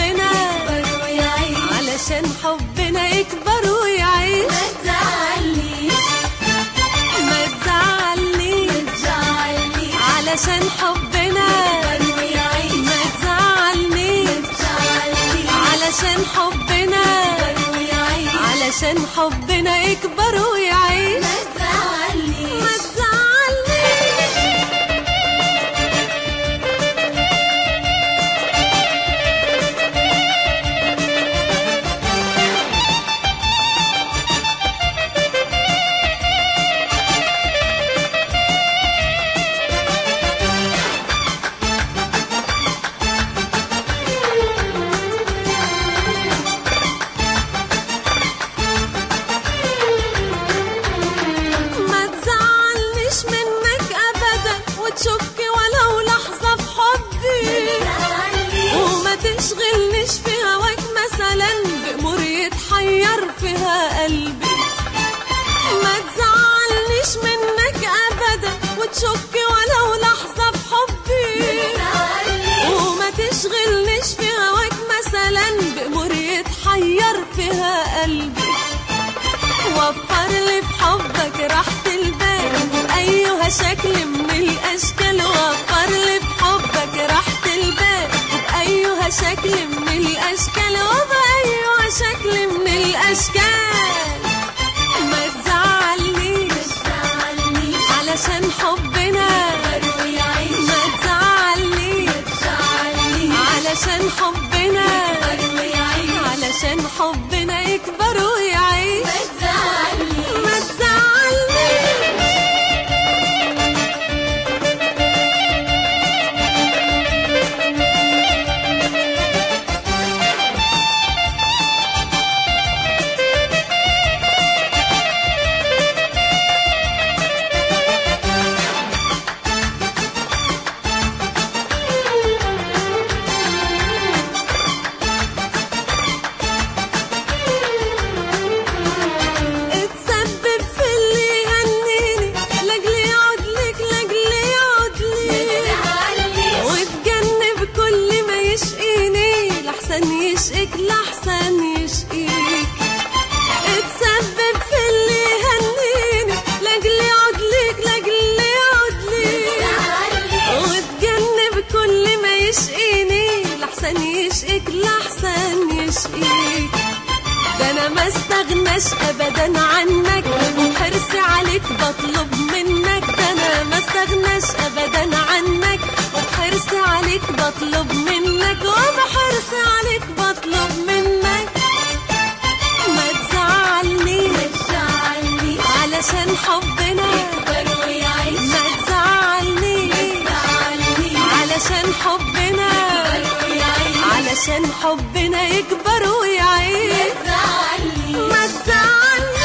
حبنا يكبر ويعيش علشان حبنا يكبر ويعيش ما تزعلنيش ما تزعلنيش تزعلنيش علشان حبنا يكبر ويعيش ما تزعلنيش تزعلنيش علشان حبنا يكبر ويعيش علشان حبنا يكبر ويعيش ما تزعلنيش ما تزعلنيش ما تزعلنيش منك ابدا وتشك ولو لحظه في حبي تزعلنيش وما تشغلنيش في هواك مثلا بأمور يتحير فيها قلبي ما تزعلنيش منك ابدا وتشك ولو لحظه في حبي تزعلنيش وما تشغلنيش في هواك مثلا بأمور يتحير فيها قلبي وفر لي في حبك راحة البال بأيها شكل من الأشكال وفر لي في حبك راحة البال بأيها شكل من الأشكال وبأيها شكل من الأشكال ما تزعلنيش تزعلنيش علشان حبنا يكبر ويعيش ما تزعلنيش تزعلنيش علشان حبنا يكبر ويعيش علشان حبنا يكبر ويعيش ما تزعلنيش ما تزعلنيش اتسبب في اللي يهنيني لاجل يقعد لك لاجل يقعد لي تزعلنيش واتجنب كل ما يشقيني لحسن يشقيك لحسن يشقيك اتسبب في اللي يهنيني لاجل يقعد لك لاجل يقعد لي تزعلنيش واتجنب كل ما يشقيني لحسن يشقيك لحسن يشقيك ده انا ما استغناش ابدا عنك وحرصي عليك بطلب منك ده انا ما استغناش ابدا عنك وحرصي عليك بطلب منك وبحرصي عليك بطلب منك ما تزعلنيش تزعلنيش علشان حبنا يكبر ويعيش ما تزعلنيش تزعلنيش علشان حبنا يكبر ويعيش علشان حبنا يكبر ويعيش تزعلنيش ما تزعلنيش